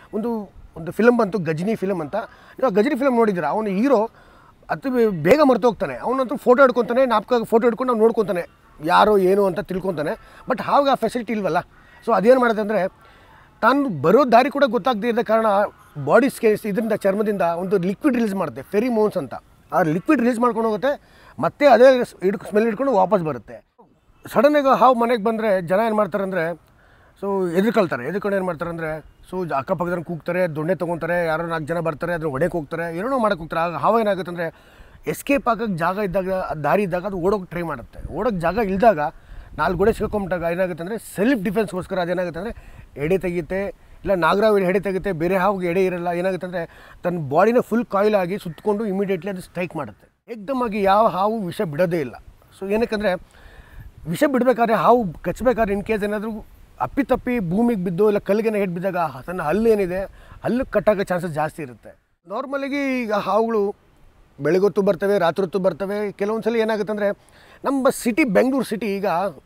ಒಂದು ಒಂದು ಫಿಲಮ್ ಬಂತು ಗಜನಿ ಫಿಲಮ್ ಅಂತ ಇವಾಗ ಗಜನಿ ಫಿಲಮ್ ನೋಡಿದ್ದೀರಾ ಅವನು ಹೀರೋ ಅತಿ ಬೇ- ಬೇಗ ಮರ್ತು ಹೋಗ್ತಾನೆ ಅವನಂತೂ ಫೋಟೋ ಹಿಡ್ಕೊತಾನೆ ನಾಪಕ ಫೋಟೋ ಹಿಡ್ಕೊಂಡು ಅವ್ನು ನೋಡ್ಕೊತಾನೆ ಯಾರು ಏನು ಅಂತ ತಿಳ್ಕೊತಾನೆ ಬಟ್ ಆವಾಗ ಆ ಫೆಸಿಲಿಟಿ ಇಲ್ವಲ್ಲ ಸೊ ಅದೇನು ಮಾಡುತ್ತೆ ಅಂದರೆ ತಾನು ಬರೋ ದಾರಿ ಕೂಡ ಗೊತ್ತಾಗದೇ ಇದ್ದ ಕಾರಣ ಬಾಡಿ ಸ್ಕೇಸ್ ಇದರಿಂದ ಚರ್ಮದಿಂದ ಒಂದು ಲಿಕ್ವಿಡ್ ರಿಲೀಸ್ ಮಾಡುತ್ತೆ ಫೆರಿ ಮೋನ್ಸ್ ಅಂತ ಆ ಲಿಕ್ವಿಡ್ ರಿಲೀಸ್ ಮಾಡ್ಕೊಂಡು ಹೋಗುತ್ತೆ ಮತ್ತೆ ಅದೇ ಹಿಡ್ಕೊ ಸ್ಮೆಲ್ ಹಿಡ್ಕೊಂಡು ವಾಪಸ್ ಬರುತ್ತೆ ಸಡನ್ನಾಗಿ ಹಾವು ಮನೆಗೆ ಬಂದರೆ ಜನ ಏನು ಮಾಡ್ತಾರೆ ಅಂದರೆ ಸೊ ಎದುರ್ಕೊಳ್ತಾರೆ ಎದುರ್ಕೊಂಡು ಏನು ಮಾಡ್ತಾರೆ ಅಂದರೆ ಸೊ ಅಕ್ಕಪಕ್ಕದವ್ರನ್ನ ಕೂಗ್ತಾರೆ ದೊಣ್ಣೆ ತೊಗೊತಾರೆ ಯಾರೋ ನಾಲ್ಕು ಜನ ಬರ್ತಾರೆ ಅದ್ರ ಹೊಡೆಗೆ ಹೋಗ್ತಾರೆ ಏನೋ ಮಾಡಕ್ಕೆ ಹೋಗ್ತಾರೆ ಆಗ ಹಾವು ಏನಾಗುತ್ತೆ ಅಂದರೆ ಎಸ್ಕೇಪ್ ಆಗೋಕ್ಕೆ ಜಾಗ ಇದ್ದಾಗ ಅದ್ ದಾರಿ ಇದ್ದಾಗ ಅದು ಓಡೋಕೆ ಟ್ರೈ ಮಾಡುತ್ತೆ ಓಡೋಕ್ಕೆ ಜಾಗ ಇಲ್ದಾಗ ನಾಲ್ಕು ಗೋಡೆ ಸಿಕ್ಕೊಂಬಿಟ್ಟಾಗ ಏನಾಗುತ್ತೆ ಅಂದರೆ ಸೆಲ್ಫ್ ಡಿಫೆನ್ಸ್ಗೋಸ್ಕರ ಅದೇನಾಗುತ್ತೆ ಅಂದರೆ ಎಡೆ ತೆಗಿಯುತ್ತೆ ಇಲ್ಲ ನಾಗರಾವ್ ಎಡೆ ತೆಗುತ್ತೆ ಬೇರೆ ಹಾವಿಗೆ ಎಡೆ ಇರಲ್ಲ ಏನಾಗುತ್ತೆ ಅಂದರೆ ತನ್ನ ಬಾಡಿನ ಫುಲ್ ಕಾಯಿಲ್ ಆಗಿ ಸುತ್ತಕೊಂಡು ಇಮಿಡಿಯೇಟ್ಲಿ ಅದು ಸ್ಟ್ರೈಕ್ ಮಾಡುತ್ತೆ ಏಕ್ದಮ್ ಆಗಿ ಯಾವ ಹಾವು ವಿಷ ಬಿಡೋದೇ ಇಲ್ಲ ಸೊ ಏನಕ್ಕಂದರೆ ವಿಷ ಬಿಡಬೇಕಾದ್ರೆ ಹಾವು ಕಚ್ಚಬೇಕಾದ್ರೆ ಇನ್ ಕೇಸ್ ಏನಾದರೂ ಅಪ್ಪಿತಪ್ಪಿ ಭೂಮಿಗೆ ಬಿದ್ದು ಇಲ್ಲ ಕಲ್ಲಿಗೆನ ಹೆಡ್ ಬಿದ್ದಾಗ ತನ್ನ ಹಲ್ಲು ಏನಿದೆ ಹಲ್ಲು ಕಟ್ಟಾಗೋ ಚಾನ್ಸಸ್ ಜಾಸ್ತಿ ಇರುತ್ತೆ ನಾರ್ಮಲಾಗಿ ಈಗ ಹಾವುಗಳು ಬೆಳಗೊತ್ತು ಬರ್ತವೆ ರಾತ್ರಿ ಹೊತ್ತು ಬರ್ತವೆ ಕೆಲವೊಂದು ಸಲ ಏನಾಗುತ್ತೆ ಅಂದರೆ ನಮ್ಮ ಸಿಟಿ ಬೆಂಗಳೂರು ಸಿಟಿ ಈಗ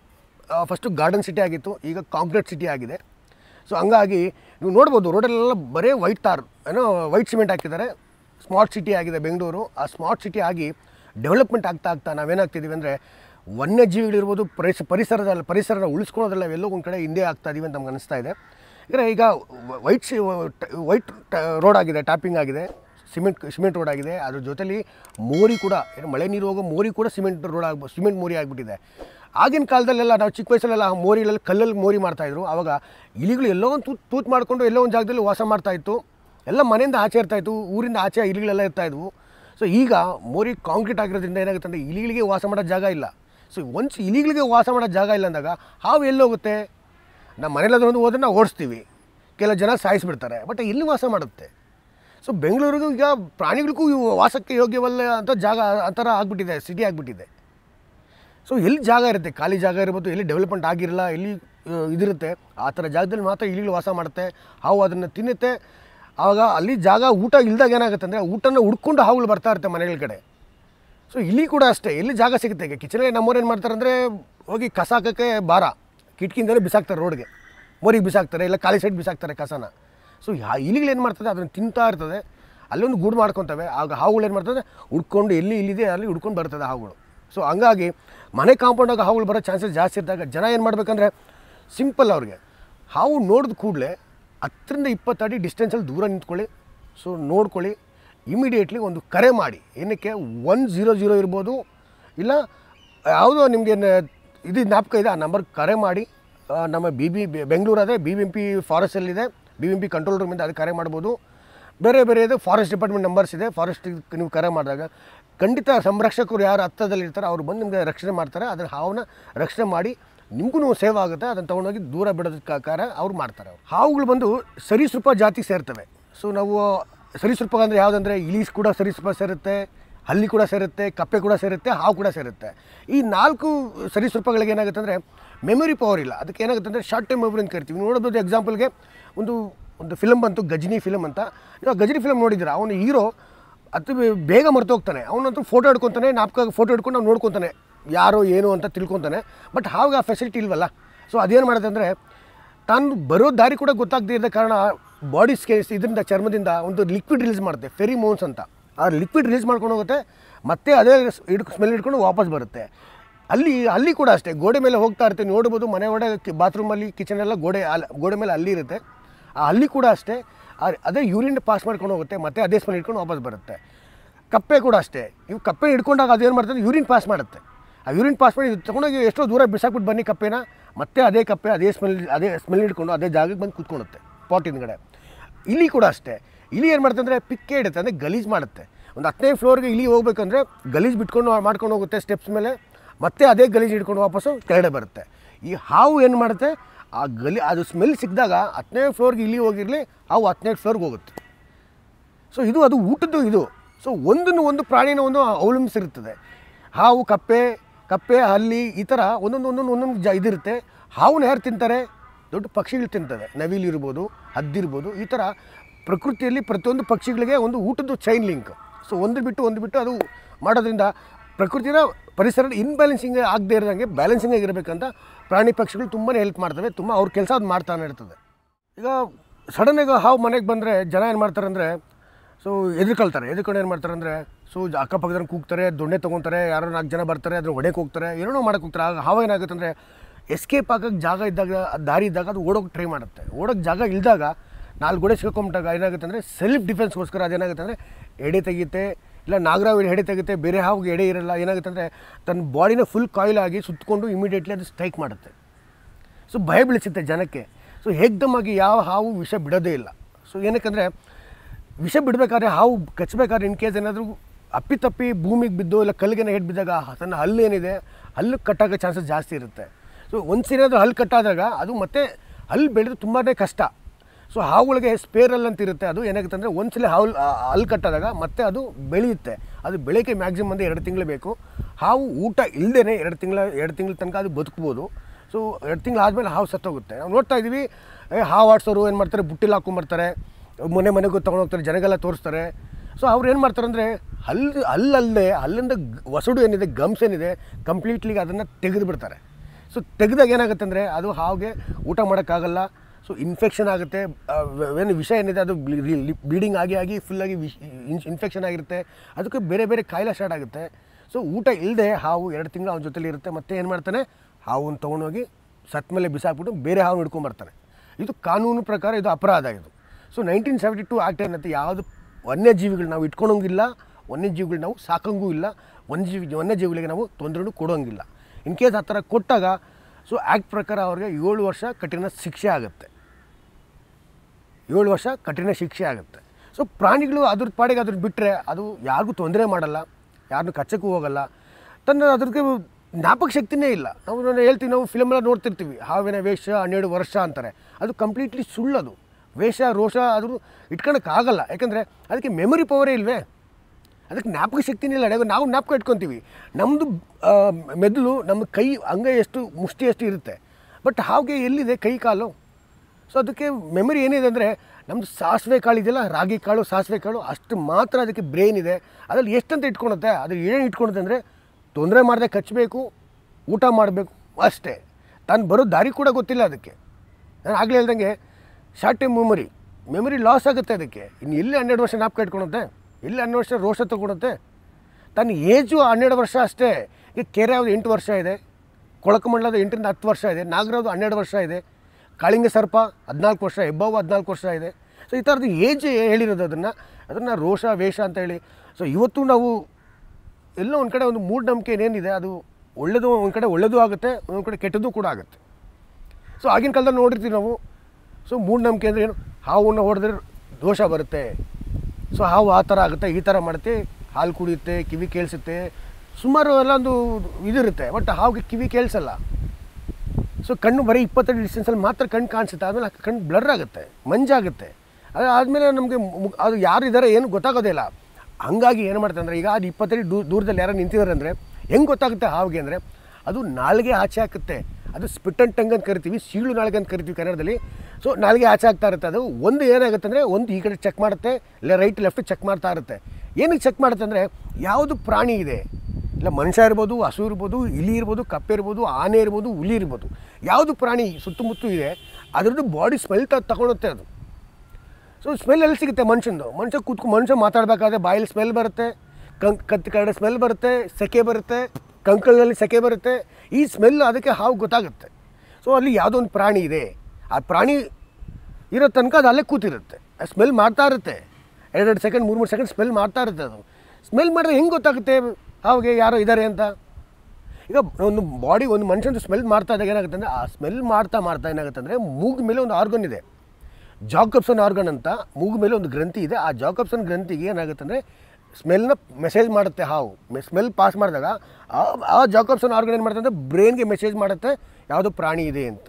ಫಸ್ಟು ಗಾರ್ಡನ್ ಸಿಟಿ ಆಗಿತ್ತು ಈಗ ಕಾಂಕ್ರೀಟ್ ಸಿಟಿ ಆಗಿದೆ ಸೊ ಹಂಗಾಗಿ ನೀವು ನೋಡ್ಬೋದು ರೋಡಲ್ಲೆಲ್ಲ ಬರೀ ವೈಟ್ ತಾರ್ ಏನೋ ವೈಟ್ ಸಿಮೆಂಟ್ ಹಾಕಿದ್ದಾರೆ ಸ್ಮಾರ್ಟ್ ಸಿಟಿ ಆಗಿದೆ ಬೆಂಗಳೂರು ಆ ಸ್ಮಾರ್ಟ್ ಸಿಟಿ ಆಗಿ ಡೆವಲಪ್ಮೆಂಟ್ ಆಗ್ತಾ ಆಗ್ತಾ ನಾವೇನಾಗ್ತಿದ್ದೀವಿ ಅಂದರೆ ವನ್ಯಜೀವಿಗಳಿರ್ಬೋದು ಪರಿಸ ಪರಿಸರದ ಪರಿಸರನ ಉಳಿಸ್ಕೊಳ್ಳೋದೆಲ್ಲ ಎಲ್ಲೋ ಒಂದು ಕಡೆ ಹಿಂದೆ ಆಗ್ತಾ ಇದೀವಿ ಅಂತ ನಮ್ಗೆ ಅನಿಸ್ತಾ ಇದೆ ಅಂದರೆ ಈಗ ವೈಟ್ ಸಿ ವೈಟ್ ರೋಡ್ ಆಗಿದೆ ಟ್ಯಾಪಿಂಗ್ ಆಗಿದೆ ಸಿಮೆಂಟ್ ಸಿಮೆಂಟ್ ರೋಡ್ ಆಗಿದೆ ಅದ್ರ ಜೊತೆಲಿ ಮೋರಿ ಕೂಡ ಏನು ಮಳೆ ನೀರು ಹೋಗೋ ಮೋರಿ ಕೂಡ ಸಿಮೆಂಟ್ ರೋಡ್ ಆಗಿ ಸಿಮೆಂಟ್ ಮೋರಿ ಆಗಿಬಿಟ್ಟಿದೆ ಆಗಿನ ಕಾಲದಲ್ಲೆಲ್ಲ ನಾವು ಚಿಕ್ಕ ವಯಸ್ಸಲ್ಲೆಲ್ಲ ಆ ಮೋರಿಗಳಲ್ಲಿ ಕಲ್ಲಲ್ಲಿ ಮೋರಿ ಮಾಡ್ತಾಯಿದ್ರು ಆವಾಗ ಇಲಿಗಳು ಎಲ್ಲೋ ಒಂದು ತೂತ್ ತೂತ್ ಮಾಡಿಕೊಂಡು ಎಲ್ಲೋ ಒಂದು ಜಾಗದಲ್ಲಿ ವಾಸ ಮಾಡ್ತಾಯಿತ್ತು ಎಲ್ಲ ಮನೆಯಿಂದ ಆಚೆ ಇರ್ತಾಯಿತ್ತು ಊರಿಂದ ಆಚೆ ಇಲಿಗಳೆಲ್ಲ ಇರ್ತಾಯಿದ್ವು ಸೊ ಈಗ ಮೋರಿ ಕಾಂಕ್ರೀಟ್ ಆಗಿರೋದ್ರಿಂದ ಏನಾಗುತ್ತೆ ಅಂದರೆ ಇಲಿಗಳಿಗೆ ವಾಸ ಮಾಡೋ ಜಾಗ ಇಲ್ಲ ಸೊ ಒನ್ಸ್ ಇಲಿಗಳಿಗೆ ವಾಸ ಮಾಡೋ ಜಾಗ ಇಲ್ಲ ಅಂದಾಗ ಹಾವು ಎಲ್ಲೋಗುತ್ತೆ ನಮ್ಮ ಮನೇಲಾದ್ರೂ ಒಂದು ಹೋದ್ರೆ ನಾವು ಓಡಿಸ್ತೀವಿ ಕೆಲವು ಜನ ಸಾಯಿಸಿಬಿಡ್ತಾರೆ ಬಟ್ ಎಲ್ಲಿ ವಾಸ ಮಾಡುತ್ತೆ ಸೊ ಬೆಂಗಳೂರಿಗೂ ಈಗ ಪ್ರಾಣಿಗಳಿಗೂ ಇವು ವಾಸಕ್ಕೆ ಯೋಗ್ಯವಲ್ಲ ಅಂತ ಜಾಗ ಆ ಥರ ಆಗಿಬಿಟ್ಟಿದೆ ಸಿಟಿ ಆಗಿಬಿಟ್ಟಿದೆ ಸೊ ಎಲ್ಲಿ ಜಾಗ ಇರುತ್ತೆ ಖಾಲಿ ಜಾಗ ಇರ್ಬೋದು ಎಲ್ಲಿ ಡೆವಲಪ್ಮೆಂಟ್ ಆಗಿರಲ್ಲ ಎಲ್ಲಿ ಆ, ಇದಿರುತ್ತೆ ಆ ಥರ ಜಾಗದಲ್ಲಿ ಮಾತ್ರ ಇಲಿಗಳು ವಾಸ ಮಾಡುತ್ತೆ ಹಾವು ಅದನ್ನು ತಿನ್ನುತ್ತೆ ಆವಾಗ ಅಲ್ಲಿ ಜಾಗ ಊಟ ಇಲ್ದಾಗ ಏನಾಗುತ್ತೆ ಅಂದರೆ ಊಟನ ಹುಡ್ಕೊಂಡು ಹಾವುಗಳು ಬರ್ತಾ ಇರುತ್ತೆ ಮನೆಗಳ ಕಡೆ ಸೊ ಇಲ್ಲಿ ಕೂಡ ಅಷ್ಟೇ ಎಲ್ಲಿ ಜಾಗ ಸಿಗುತ್ತೆ ಈಗ ಕಿಚನಲ್ಲಿ ನಮ್ಮವ್ರು ಏನು ಮಾಡ್ತಾರೆ ಅಂದರೆ ಹೋಗಿ ಕಸ ಹಾಕೋಕ್ಕೆ ಭಾರ ಕಿಟಕಿಯಿಂದಲೇ ಬಿಸಾಕ್ತಾರೆ ರೋಡ್ಗೆ ಮೋರಿಗೆ ಬಿಸಾಕ್ತಾರೆ ಇಲ್ಲ ಖಾಲಿ ಸೈಡ್ ಬಿಸಾಕ್ತಾರೆ ಕಸನ ಸೊ ಇಲಿಗಳು ಏನು ಮಾಡ್ತದೆ ಅದನ್ನು ತಿಂತಾ ಇರ್ತದೆ ಅಲ್ಲೊಂದು ಗೂಡು ಮಾಡ್ಕೊತವೆ ಆಗ ಹಾವುಗಳು ಏನು ಮಾಡ್ತದೆ ಹುಡ್ಕೊಂಡು ಎಲ್ಲಿ ಇಲ್ಲಿದೆ ಅಲ್ಲಿ ಹುಡ್ಕೊಂಡು ಬರ್ತದೆ ಹಾವುಗಳು ಸೊ ಹಂಗಾಗಿ ಮನೆ ಕಾಂಪೌಂಡಾಗ ಹಾವುಗಳು ಬರೋ ಚಾನ್ಸಸ್ ಜಾಸ್ತಿ ಇದ್ದಾಗ ಜನ ಏನು ಮಾಡ್ಬೇಕಂದ್ರೆ ಸಿಂಪಲ್ ಅವ್ರಿಗೆ ಹಾವು ನೋಡಿದ ಕೂಡಲೇ ಹತ್ತರಿಂದ ಇಪ್ಪತ್ತು ಅಡಿ ಡಿಸ್ಟೆನ್ಸಲ್ಲಿ ದೂರ ನಿಂತ್ಕೊಳ್ಳಿ ಸೊ ನೋಡ್ಕೊಳ್ಳಿ ಇಮಿಡಿಯೇಟ್ಲಿ ಒಂದು ಕರೆ ಮಾಡಿ ಏನಕ್ಕೆ ಒನ್ ಜೀರೋ ಜೀರೋ ಇರ್ಬೋದು ಇಲ್ಲ ಯಾವುದೋ ನಿಮಗೆ ಇದು ಜ್ಞಾಪಕ ಇದೆ ಆ ನಂಬರ್ಗೆ ಕರೆ ಮಾಡಿ ಆ, ನಮ್ಮ ಬಿ ಬಿ ಬೆಂಗಳೂರು ಅದೇ ಬಿ ಬಿ ಎಂ ಪಿ ಫಾರೆಸ್ಟಲ್ಲಿದೆ B B M P control ರೂಮಿಂದ ಅದಕ್ಕೆ ಕರೆ ಮಾಡ್ಬೋದು ಬೇರೆ ಬೇರೆ ಇದು ಫಾರೆಸ್ಟ್ ಡಿಪಾರ್ಟ್ಮೆಂಟ್ ನಂಬರ್ಸ್ ಇದೆ ಫಾರೆಸ್ಟ್ ನೀವು ಕರೆ ಮಾಡಿದಾಗ ಖಂಡಿತ ಸಂರಕ್ಷಕರು ಯಾರು ಹತ್ತದಲ್ಲಿ ಇರ್ತಾರೆ ಅವ್ರು ಬಂದು ನಿಮಗೆ ರಕ್ಷಣೆ ಮಾಡ್ತಾರೆ ಅದನ್ನು ಹಾವನ್ನ ರಕ್ಷಣೆ ಮಾಡಿ ನಿಮಗೂ ಸೇವ್ ಆಗುತ್ತೆ ಅದನ್ನು ತೊಗೊಂಡೋಗಿ ದೂರ ಬಿಡೋದಕ್ಕೆ ಕಾರ್ಯ ಅವ್ರು ಮಾಡ್ತಾರೆ ಅವ್ರು ಹಾವುಗಳು ಬಂದು ಸರೀಸೃಪ ಜಾತಿಗೆ ಸೇರ್ತವೆ ಸೊ ನಾವು ಸರೀಸೃಪ ಅಂದರೆ ಯಾವುದಂದರೆ ಇಲೀಸ್ ಕೂಡ ಸರೀಸೃಪ ಸೇರುತ್ತೆ ಹಲ್ಲಿ ಕೂಡ ಸೇರುತ್ತೆ ಕಪ್ಪೆ ಕೂಡ ಸೇರುತ್ತೆ ಹಾವು ಕೂಡ ಸೇರುತ್ತೆ ಈ ನಾಲ್ಕು ಸರೀಸೃಪಗಳಿಗೆ ಏನಾಗುತ್ತೆ ಅಂದರೆ ಮೆಮೊರಿ ಪವರ್ ಇಲ್ಲ ಅದಕ್ಕೆ ಏನಾಗುತ್ತೆ ಅಂದರೆ ಶಾರ್ಟ್ ಟೈಮ್ ಮೆಮೊರಿ ಅಂತ ಕರಿತೀವಿ ನೀವು ನೋಡ್ಬೋದು ಎಕ್ಸಾಂಪಲ್ಗೆ ಒಂದು ಒಂದು ಫಿಲಮ್ ಬಂತು ಗಜನಿ ಫಿಲಮ್ ಅಂತ ಇವಾಗ ಗಜನಿ ಫಿಲಮ್ ನೋಡಿದ್ದೀರಾ ಅವನು ಹೀರೋ ಅತಿ ಬೇ- ಬೇಗ ಮರ್ತು ಹೋಗ್ತಾನೆ ಅವನಂತೂ ಫೋಟೋ ಹಿಡ್ಕೊತಾನೆ ನಾಪಕ ಫೋಟೋ ಹಿಡ್ಕೊಂಡು ಅವ್ನು ನೋಡ್ಕೊತಾನೆ ಯಾರು ಏನು ಅಂತ ತಿಳ್ಕೊತಾನೆ ಬಟ್ ಹಾವಾಗ ಆ ಫೆಸಿಲಿಟಿ ಇಲ್ವಲ್ಲ ಸೊ ಅದೇನು ಮಾಡುತ್ತೆ ಅಂದರೆ ತಾನು ಬರೋ ದಾರಿ ಕೂಡ ಗೊತ್ತಾಗದೇ ಇದ್ದ ಕಾರಣ ಬಾಡಿ ಸ್ಕೇಸ್ ಇದರಿಂದ ಚರ್ಮದಿಂದ ಒಂದು ಲಿಕ್ವಿಡ್ ರಿಲೀಸ್ ಮಾಡುತ್ತೆ ಫೆರಿ ಮೋನ್ಸ್ ಅಂತ ಆ ಲಿಕ್ವಿಡ್ ರಿಲೀಸ್ ಮಾಡ್ಕೊಂಡು ಹೋಗುತ್ತೆ ಮತ್ತೆ ಅದೇ ಹಿಡ್ಕೊ ಸ್ಮೆಲ್ ಹಿಡ್ಕೊಂಡು ವಾಪಸ್ ಬರುತ್ತೆ ಅಲ್ಲಿ ಅಲ್ಲಿ ಕೂಡ ಅಷ್ಟೇ ಗೋಡೆ ಮೇಲೆ ಹೋಗ್ತಾ ಇರ್ತೀವಿ ನೋಡ್ಬೋದು ಮನೆ ಒಳಗೆ ಬಾತ್ರೂಮಲ್ಲಿ ಕಿಚನೆಲ್ಲ ಗೋಡೆ ಅಲ್- ಗೋಡೆ ಮೇಲೆ ಅಲ್ಲಿ ಇರುತ್ತೆ ಆ ಅಲ್ಲಿ ಕೂಡ ಅಷ್ಟೇ ಆ- ಅದೇ ಯೂರಿನ್ ಪಾಸ್ ಮಾಡ್ಕೊಂಡು ಹೋಗುತ್ತೆ ಮತ್ತೆ ಅದೇ ಸ್ಮೆಲ್ ಹಿಡ್ಕೊಂಡು ವಾಪಸ್ ಬರುತ್ತೆ ಕಪ್ಪೆ ಕೂಡ ಅಷ್ಟೇ ಇವು ಕಪ್ಪೆ ಹಿಡ್ಕೊಂಡಾಗ ಅದೇನು ಮಾಡ್ತದೆ ಯೂರಿನ್ ಪಾಸ್ ಮಾಡುತ್ತೆ ಆ ಯೂರಿನ್ ಪಾಸ್ ಮಾಡಿ ತೊಗೊಂಡೋಗಿ ಎಷ್ಟೋ ದೂರ ಬಿಸಾಕ್ಬಿಟ್ಟು ಬನ್ನಿ ಕಪ್ಪೆನ ಮತ್ತೆ ಅದೇ ಕಪ್ಪೆ ಅದೇ ಸ್ಮೆಲ್ ಅದೇ ಸ್ಮೆಲ್ ಹಿಡ್ಕೊಂಡು ಅದೇ ಜಾಗಕ್ಕೆ ಬಂದು ಕೂತ್ಕೊಳ್ಳುತ್ತೆ ಪಾಟ್ ಹಿಂದ್ಗಡೆ ಇಲಿ ಕೂಡ ಅಷ್ಟೇ ಇಲಿ ಏನು ಮಾಡುತ್ತೆ ಅಂದರೆ ಪಿಕ್ಕೆ ಇಡುತ್ತೆ ಅಂದರೆ ಗಲೀಜು ಮಾಡುತ್ತೆ ಒಂದು ಹತ್ತನೇ ಫ್ಲೋರ್ಗೆ ಇಲಿ ಹೋಗ್ಬೇಕಂದ್ರೆ ಗಲೀಜು ಬಿಟ್ಕೊಂಡು ಮಾಡ್ಕೊಂಡು ಹೋಗುತ್ತೆ ಸ್ಟೆಪ್ಸ್ ಮೇಲೆ ಮತ್ತೆ ಅದೇ ಗಲೀಜು ಹಿಡ್ಕೊಂಡು ವಾಪಸ್ಸು ಕೆಳಗಡೆ ಬರುತ್ತೆ ಈ ಹಾವು ಏನು ಮಾಡುತ್ತೆ ಆ ಗಲಿ ಅದು ಸ್ಮೆಲ್ ಸಿಕ್ಕಿದಾಗ ಹತ್ತನೇ ಫ್ಲೋರ್ಗೆ ಇಲಿ ಹೋಗಿರಲಿ ಹಾವು ಹತ್ತನೇ ಫ್ಲೋರ್ಗೆ ಹೋಗುತ್ತೆ ಸೊ ಇದು ಅದು ಊಟದ್ದು ಇದು ಸೊ ಒಂದನ್ನು ಒಂದು ಪ್ರಾಣಿನ ಒಂದು ಅವಲಂಬಿಸಿರುತ್ತದೆ ಹಾವು ಕಪ್ಪೆ ಕಪ್ಪೆ ಹಲ್ಲಿ ಈ ಥರ ಒಂದೊಂದು ಒಂದೊಂದು ಒಂದೊಂದು ಜ ಇದಿರುತ್ತೆ ಹಾವನ್ನ ಯಾರು ತಿಂತಾರೆ ದೊಡ್ಡ ಪಕ್ಷಿಗಳು ತಿಂತವೆ ನವಿಲಿರ್ಬೋದು ಹದ್ದಿರ್ಬೋದು ಈ ಥರ ಪ್ರಕೃತಿಯಲ್ಲಿ ಪ್ರತಿಯೊಂದು ಪಕ್ಷಿಗಳಿಗೆ ಒಂದು ಊಟದ್ದು ಚೈನ್ ಲಿಂಕ್ ಸೊ ಒಂದು ಬಿಟ್ಟು ಒಂದು ಬಿಟ್ಟು ಅದು ಮಾಡೋದ್ರಿಂದ ಪ್ರಕೃತಿನ ಪರಿಸರ ಇನ್ಬ್ಯಾಲೆನ್ಸಿಂಗ್ ಆಗದೆ ಇರೋದಂಗೆ ಬ್ಯಾಲೆನ್ಸಿಂಗ್ ಆಗಿರಬೇಕಂತ ಪ್ರಾಣಿ ಪಕ್ಷಿಗಳು ತುಂಬಾ ಹೆಲ್ಪ್ ಮಾಡ್ತವೆ ತುಂಬ ಅವ್ರ ಕೆಲಸ ಅದು ಮಾಡ್ತಾನೆ ಇರ್ತದೆ ಈಗ ಸಡನ್ನಾಗಿ ಹಾವು ಮನೆಗೆ ಬಂದರೆ ಜನ ಏನು ಮಾಡ್ತಾರೆ ಅಂದರೆ ಸೊ ಎದುರ್ಕೊಳ್ತಾರೆ ಎದುರ್ಕೊಂಡು ಏನು ಮಾಡ್ತಾರೆ ಅಂದರೆ ಸೊ ಅಕ್ಕಪಕ್ಕದಲ್ಲಿ ಕೂಗ್ತಾರೆ ದೊಣ್ಣೆ ತೊಗೊತಾರೆ ಯಾರೋ ನಾಲ್ಕು ಜನ ಬರ್ತಾರೆ ಅದನ್ನ ಹೊಡೆಯಕ್ಕೆ ಹೋಗ್ತಾರೆ ಏನೋ ಮಾಡಕ್ಕೆ ಹೋಗ್ತಾರೆ ಆಗ ಹಾವು ಏನಾಗುತ್ತೆ ಅಂದರೆ ಎಸ್ಕೇಪ್ ಆಗೋಕ್ಕೆ ಜಾಗ ಇದ್ದಾಗ ಅದ್ ದಾರಿ ಇದ್ದಾಗ ಅದು ಓಡೋಕೆ ಟ್ರೈ ಮಾಡುತ್ತೆ ಓಡೋಕ್ಕೆ ಜಾಗ ಇಲ್ದಾಗ ನಾಲ್ಕು ಗೋಡೆ ಸಿಕ್ಕೊಂಬಿಟ್ಟಾಗ ಏನಾಗುತ್ತೆ ಅಂದರೆ ಸೆಲ್ಫ್ ಡಿಫೆನ್ಸ್ಗೋಸ್ಕರ ಅದೇನಾಗುತ್ತೆ ಅಂದರೆ ಎಡೆ ತೆಗಿಯುತ್ತೆ ಇಲ್ಲ ನಾಗರಾವ್ ಎಡೆ ತೆಗುತ್ತೆ ಬೇರೆ ಹಾವಿಗೆ ಎಡೆ ಇರಲ್ಲ ಏನಾಗುತ್ತೆ ಅಂದರೆ ತನ್ನ ಬಾಡಿನ ಫುಲ್ ಕಾಯಿಲ್ ಆಗಿ ಸುತ್ತಕೊಂಡು ಇಮಿಡಿಯೇಟ್ಲಿ ಅದು ಸ್ಟ್ರೈಕ್ ಮಾಡುತ್ತೆ ಸೊ ಭಯ ಬೀಳಿಸುತ್ತೆ ಜನಕ್ಕೆ ಸೊ ಹೇಗ್ದಮ್ಮಾಗಿ ಯಾವ ಹಾವು ವಿಷ ಬಿಡೋದೇ ಇಲ್ಲ ಸೊ ಏನಕ್ಕಂದರೆ ವಿಷ ಬಿಡಬೇಕಾದ್ರೆ ಹಾವು ಕಚ್ಚಬೇಕಾದ್ರೆ ಇನ್ ಕೇಸ್ ಏನಾದರೂ ಅಪ್ಪಿತಪ್ಪಿ ಭೂಮಿಗೆ ಬಿದ್ದು ಇಲ್ಲ ಕಲ್ಲಿಗೆನ ಹೆಡ್ ಬಿದ್ದಾಗ ತನ್ನ ಹಲ್ಲು ಏನಿದೆ ಹಲ್ಲು ಕಟ್ಟಾಗೋ ಚಾನ್ಸಸ್ ಜಾಸ್ತಿ ಇರುತ್ತೆ ಸೊ ಒಂದು ಏನಾದರೂ ಹಲ್ಲು ಕಟ್ಟಾದಾಗ ಅದು ಮತ್ತೆ ಹಲ್ಲು ಬೆಳೆದು ತುಂಬಾ ಕಷ್ಟ ಸೊ ಹಾವುಗಳಿಗೆ ಸ್ಪೇರಲ್ ಅಂತ ಇರುತ್ತೆ ಅದು ಏನಾಗುತ್ತೆ ಅಂದರೆ ಒಂದ್ಸಲ ಹಾವು ಹಲ್ಲು ಕಟ್ಟಾದಾಗ ಮತ್ತೆ ಅದು ಬೆಳೆಯುತ್ತೆ ಅದು ಬೆಳೆಯೋಕ್ಕೆ ಮ್ಯಾಕ್ಸಿಮಮ್ ಅಂದರೆ ಎರಡು ತಿಂಗಳು ಬೇಕು ಹಾವು ಊಟ ಇಲ್ಲದೇ ಎರಡು ತಿಂಗಳ ಎರಡು ತಿಂಗಳ ತನಕ ಅದು ಬದುಕ್ಬೋದು ಸೊ ಎರಡು ತಿಂಗಳು ಆದಮೇಲೆ ಹಾವು ಸತ್ತೋಗುತ್ತೆ ನಾವು ನೋಡ್ತಾ ಇದ್ದೀವಿ ಏ, ಹಾವು ಆಡ್ಸೋರು ಏನು ಮಾಡ್ತಾರೆ ಬುಟ್ಟಿಲಿ ಹಾಕೊಂಬರ್ತಾರೆ ಮನೆ ಮನೆಗೂ ತೊಗೊಂಡೋಗ್ತಾರೆ ಜನಗೆಲ್ಲ ತೋರಿಸ್ತಾರೆ ಸೊ ಅವ್ರು ಏನು ಮಾಡ್ತಾರೆ ಅಂದರೆ ಹಲ್ಲು ಹಲ್ಲಲ್ಲದೆ ಹಲ್ಲಿಂದ ಗ್- ಒಸಡು ಏನಿದೆ ಗಮ್ಸ್ ಏನಿದೆ ಕಂಪ್ಲೀಟ್ಲಿ ಅದನ್ನು ತೆಗೆದು ಬಿಡ್ತಾರೆ ಸೊ ತೆಗೆದಾಗ ಏನಾಗುತ್ತೆ ಅಂದರೆ ಅದು ಹಾವಿಗೆ ಊಟ ಮಾಡೋಕ್ಕಾಗಲ್ಲ ಸೊ ಇನ್ಫೆಕ್ಷನ್ ಆಗುತ್ತೆ ಆ, ವ- ಏನು ವಿಷ ಏನಿದೆ ಅದು ಬ್ಲೀಡಿಂಗ್ ಆಗಿ ಆಗಿ ಫುಲ್ಲಾಗಿ ವಿಷ್ ಇನ್ಫೆಕ್ಷನ್ ಆಗಿರುತ್ತೆ ಅದಕ್ಕೆ ಬೇರೆ ಬೇರೆ ಕಾಯಿಲೆ ಸ್ಟಾರ್ಟ್ ಆಗುತ್ತೆ ಸೊ ಊಟ ಇಲ್ಲದೆ ಹಾವು ಎರಡು ತಿಂಗಳು ಅವನ ಜೊತೆಲಿ ಇರುತ್ತೆ ಮತ್ತೆ ಏನು ಮಾಡ್ತಾನೆ ಹಾವನ್ನು ತೊಗೊಂಡೋಗಿ ಸತ್ ಮೇಲೆ ಬಿಸಾಕ್ಬಿಟ್ಟು ಬೇರೆ ಹಾವು ಹಿಡ್ಕೊಂಬರ್ತಾನೆ ಇದು ಕಾನೂನು ಪ್ರಕಾರ ಇದು ಅಪರಾಧ ಇದು so nineteen seventy two act ಏನಂತೆ ಯಾವುದು ವನ್ಯಜೀವಿಗಳು ನಾವು ಇಟ್ಕೊಳಂಗಿಲ್ಲ ವನ್ಯಜೀವಿಗಳು ನಾವು ಸಾಕಂಗೂ ಇಲ್ಲ ವನ್ಯಜೀವಿ ವನ್ಯಜೀವಿಗಳಿಗೆ ನಾವು ತೊಂದರೆನೂ ಕೊಡೋಂಗಿಲ್ಲ ಇನ್ ಕೇಸ್ ಆ ಥರ ಕೊಟ್ಟಾಗ ಸೊ ಆ್ಯಕ್ಟ್ ಪ್ರಕಾರ ಅವ್ರಿಗೆ ಏಳು ವರ್ಷ ಕಠಿಣ ಶಿಕ್ಷೆ ಆಗುತ್ತೆ ಏಳು ವರ್ಷ ಕಠಿಣ ಶಿಕ್ಷೆ ಆಗುತ್ತೆ ಸೊ ಪ್ರಾಣಿಗಳು ಅದ್ರ ಪಾಡಿಗೆ ಅದ್ರ ಬಿಟ್ಟರೆ ಅದು ಯಾರಿಗೂ ತೊಂದರೆ ಮಾಡಲ್ಲ ಯಾರನ್ನೂ ಕಚ್ಚಕ್ಕೂ ಹೋಗಲ್ಲ ತನ್ನ ಅದ್ರಿಗೆ ಜ್ಞಾಪಕ ಶಕ್ತಿನೇ ಇಲ್ಲ ನಾವು ನಾನು ಹೇಳ್ತೀವಿ ನಾವು ಫಿಲಮೆಲ್ಲ ನೋಡ್ತಿರ್ತೀವಿ ಹಾವಿನ ವೇಷ ಹನ್ನೆರಡು ವರ್ಷ ಅಂತಾರೆ ಅದು ಕಂಪ್ಲೀಟ್ಲಿ ಸುಳ್ಳದು ವೇಷ ರೋಷ ಅದು ಇಟ್ಕೊಳಕ್ಕಾಗಲ್ಲ ಯಾಕಂದರೆ ಅದಕ್ಕೆ ಮೆಮೊರಿ ಪವರೇ ಇಲ್ವೇ ಅದಕ್ಕೆ ಜ್ಞಾಪಕ ಶಕ್ತಿನೇ ಇಲ್ಲ ಈಗ ನಾವು ಜ್ಞಾಪಕ ಇಟ್ಕೊತೀವಿ ನಮ್ಮದು ಮೆದುಳು ನಮ್ಮ ಕೈ ಅಂಗ ಎಷ್ಟು ಮುಷ್ಟಿ ಎಷ್ಟು ಇರುತ್ತೆ ಬಟ್ ಹಾಗೆ ಎಲ್ಲಿದೆ ಕೈ ಕಾಲು ಸೊ ಅದಕ್ಕೆ ಮೆಮರಿ ಏನಿದೆ ಅಂದರೆ ನಮ್ಮದು ಸಾಸಿವೆ ಕಾಳು ಇದೆಯಲ್ಲ ರಾಗಿ ಕಾಳು ಸಾಸಿವೆ ಕಾಳು ಅಷ್ಟು ಮಾತ್ರ ಅದಕ್ಕೆ ಬ್ರೈನ್ ಇದೆ ಅದರಲ್ಲಿ ಎಷ್ಟಂತ ಇಟ್ಕೊಳುತ್ತೆ ಅದು ಏನು ಇಟ್ಕೊಳುತ್ತೆ ಅಂದರೆ ತೊಂದರೆ ಮಾಡದೆ ಕಚ್ಚಬೇಕು ಊಟ ಮಾಡಬೇಕು ಅಷ್ಟೇ ತಾನು ಬರೋ ದಾರಿ ಕೂಡ ಗೊತ್ತಿಲ್ಲ ಅದಕ್ಕೆ ನಾನು ಆಗಲೇ ಹೇಳ್ದಂಗೆ short time memory memory loss ಆಗುತ್ತೆ ಅದಕ್ಕೆ ಇನ್ನು ಎಲ್ಲಿ ಹನ್ನೆರಡು ವರ್ಷ ಜ್ಞಾಪಕ ಇಟ್ಕೊಳುತ್ತೆ ಎಲ್ಲಿ ಹನ್ನೆರಡು ವರ್ಷ ರೋಷ ತಗೊಳುತ್ತೆ ತನ್ನ ಏಜು ಹನ್ನೆರಡು ವರ್ಷ ಅಷ್ಟೇ ಈಗ ಕೆರೆ ಯಾವುದು ಎಂಟು ವರ್ಷ ಇದೆ ಕೊಳಕಮಂಡಲದ ಎಂಟರಿಂದ ಹತ್ತು ವರ್ಷ ಇದೆ ನಾಗರಾವ್ದು ಹನ್ನೆರಡು ವರ್ಷ ಇದೆ ಕಾಳಿಂಗ ಸರ್ಪ ಹದಿನಾಲ್ಕು ವರ್ಷ ಹೆಬ್ಬಾವು ಹದಿನಾಲ್ಕು ವರ್ಷ ಇದೆ ಸೊ ಈ ಥರದ್ದು ಏಜ್ ಹೇಳಿರೋದು ಅದನ್ನು ಅದನ್ನು ರೋಷ ವೇಷ ಅಂತ ಹೇಳಿ ಸೊ ಇವತ್ತು ನಾವು ಎಲ್ಲೋ ಒಂದು ಕಡೆ ಒಂದು ಮೂಢನಂಬಿಕೆ ಏನೇನಿದೆ ಅದು ಒಳ್ಳೆಯದು ಒಂದು ಕಡೆ ಒಳ್ಳೆಯದು ಆಗುತ್ತೆ ಒಂದು ಕಡೆ ಕೆಟ್ಟದ್ದು ಕೂಡ ಆಗುತ್ತೆ ಸೊ ಆಗಿನ ಕಾಲದಲ್ಲಿ ನೋಡಿರ್ತೀವಿ ನಾವು ಸೊ ಮೂಢನಂಬಿಕೆ ಅಂದರೆ ಏನು ಹಾವನ್ನು ಹೊಡೆದ್ರೆ ದೋಷ ಬರುತ್ತೆ ಸೊ ಹಾವು ಆ ಥರ ಆಗುತ್ತೆ ಈ ಥರ ಮಾಡುತ್ತೆ ಹಾಲು ಕುಡಿಯುತ್ತೆ ಕಿವಿ ಕೇಳಿಸುತ್ತೆ ಸುಮಾರು ಎಲ್ಲ ಒಂದು ಇದಿರುತ್ತೆ ಬಟ್ ಹಾವಿಗೆ ಕಿವಿ ಕೇಳಿಸಲ್ಲ ಸೊ ಕಣ್ಣು ಬರೀ ಇಪ್ಪತ್ತಡಿ ಡಿಸ್ಟೆನ್ಸಲ್ಲಿ ಮಾತ್ರ ಕಣ್ಣು ಕಾಣಿಸುತ್ತೆ ಆದಮೇಲೆ ಆ ಕಣ್ಣು ಬ್ಲರ್ ಆಗುತ್ತೆ ಮಂಜಾಗುತ್ತೆ ಅದು ಆದಮೇಲೆ ನಮಗೆ ಅದು ಯಾರು ಇದ್ದಾರೆ ಏನು ಗೊತ್ತಾಗೋದೇ ಇಲ್ಲ ಹಂಗಾಗಿ ಏನು ಮಾಡ್ತಾರೆ ಅಂದರೆ ಈಗ ಅದು ಇಪ್ಪತ್ತಡಿ ದೂರ ದೂರದಲ್ಲಿ ಯಾರೋ ನಿಂತಿದ್ದಾರೆ ಅಂದರೆ ಹೆಂಗೆ ಗೊತ್ತಾಗುತ್ತೆ ಹಾವಿಗೆ ಅಂದರೆ ಅದು ನಾಲ್ಗೆ ಆಚೆ ಹಾಕುತ್ತೆ ಅದು ಸ್ಪಿಟ್ ಅಂಡ್ ಟಂಗ್ ಅಂತ ಕರಿತೀವಿ ಸೀಳು ನಾಲ್ಗೆ ಅಂತ ಕರಿತೀವಿ ಕನ್ನಡದಲ್ಲಿ ಸೊ ನಾಲ್ಗೆ ಆಚೆ ಆಗ್ತಾ ಇರುತ್ತೆ ಅದು ಒಂದು ಏನಾಗುತ್ತೆ ಅಂದರೆ ಒಂದು ಈ ಕಡೆ ಚೆಕ್ ಮಾಡುತ್ತೆ ಇಲ್ಲ ರೈಟ್ ಲೆಫ್ಟ್ ಚೆಕ್ ಮಾಡ್ತಾ ಇರುತ್ತೆ ಏನಕ್ಕೆ ಚೆಕ್ ಮಾಡುತ್ತೆ ಅಂದರೆ ಯಾವುದು ಪ್ರಾಣಿ ಇದೆ ಇಲ್ಲ ಮನುಷ್ಯ ಇರ್ಬೋದು ಹಸು ಇರ್ಬೋದು ಇಲಿ ಇರ್ಬೋದು ಕಪ್ಪೆ ಇರ್ಬೋದು ಆನೆ ಇರ್ಬೋದು ಹುಲಿ ಇರ್ಬೋದು ಯಾವುದು ಪ್ರಾಣಿ ಸುತ್ತಮುತ್ತ ಇದೆ ಅದರದ್ದು ಬಾಡಿ ಸ್ಮೆಲ್ ತಗೊಳುತ್ತೆ ಅದು ಸೊ ಸ್ಮೆಲ್ ಎಲ್ಲಿ ಸಿಗುತ್ತೆ ಮನುಷ್ಯಂದು ಮನುಷ್ಯ ಕೂತ್ಕೊಂಡು ಮನುಷ್ಯ ಮಾತಾಡಬೇಕಾದ್ರೆ ಬಾಯಲ್ಲಿ ಸ್ಮೆಲ್ ಬರುತ್ತೆ ಕಂಕ್ ಕತ್ತಿ ಕಡೆ ಸ್ಮೆಲ್ ಬರುತ್ತೆ ಸೆಕೆ ಬರುತ್ತೆ ಕಂಕಳಲ್ಲಿ ಸೆಕೆ ಬರುತ್ತೆ ಈ ಸ್ಮೆಲ್ ಅದಕ್ಕೆ ಹಾವು ಗೊತ್ತಾಗುತ್ತೆ ಸೊ ಅಲ್ಲಿ ಯಾವುದೋ ಒಂದು ಪ್ರಾಣಿ ಇದೆ ಆ ಪ್ರಾಣಿ ಇರೋ ತನಕ ಅದು ಅಲ್ಲೇ ಕೂತಿರುತ್ತೆ ಸ್ಮೆಲ್ ಮಾಡ್ತಾ ಇರುತ್ತೆ ಎರಡೆರಡು ಸೆಕೆಂಡ್ ಮೂರು ಮೂರು ಸೆಕೆಂಡ್ ಸ್ಮೆಲ್ ಮಾಡ್ತಾ ಇರುತ್ತೆ ಅದು ಸ್ಮೆಲ್ ಮಾಡಿದ್ರೆ ಹೆಂಗೆ ಗೊತ್ತಾಗುತ್ತೆ ಹಾವಿಗೆ ಯಾರೋ ಇದ್ದಾರೆ ಅಂತ ಈಗ ಒಂದು ಬಾಡಿ ಒಂದು ಮನುಷ್ಯನ ಸ್ಮೆಲ್ ಮಾಡ್ತಾ ಇದ್ದಾಗ ಏನಾಗುತ್ತೆ ಅಂದರೆ ಆ ಸ್ಮೆಲ್ ಮಾಡ್ತಾ ಮಾಡ್ತಾ ಏನಾಗುತ್ತೆ ಅಂದರೆ ಮೂಗ್ ಮೇಲೆ ಒಂದು ಆರ್ಗನ್ ಇದೆ ಜಾಕಬ್ಸನ್ ಆರ್ಗನ್ ಅಂತ ಮೂಗು ಮೇಲೆ ಒಂದು ಗ್ರಂಥಿ ಇದೆ ಆ ಜಾಕಬ್ಸನ್ ಗ್ರಂಥಿಗೆ ಏನಾಗುತ್ತೆ ಅಂದರೆ ಸ್ಮೆಲ್ನ ಮೆಸೇಜ್ ಮಾಡುತ್ತೆ ಹಾವು ಸ್ಮೆಲ್ ಪಾಸ್ ಮಾಡಿದಾಗ ಆ ಆ ಜಾಕಬ್ಸನ್ ಆರ್ಗನ್ ಏನು ಮಾಡುತ್ತೆ ಅಂದರೆ ಬ್ರೈನ್ಗೆ ಮೆಸೇಜ್ ಮಾಡುತ್ತೆ ಯಾವುದೋ ಪ್ರಾಣಿ ಇದೆ ಅಂತ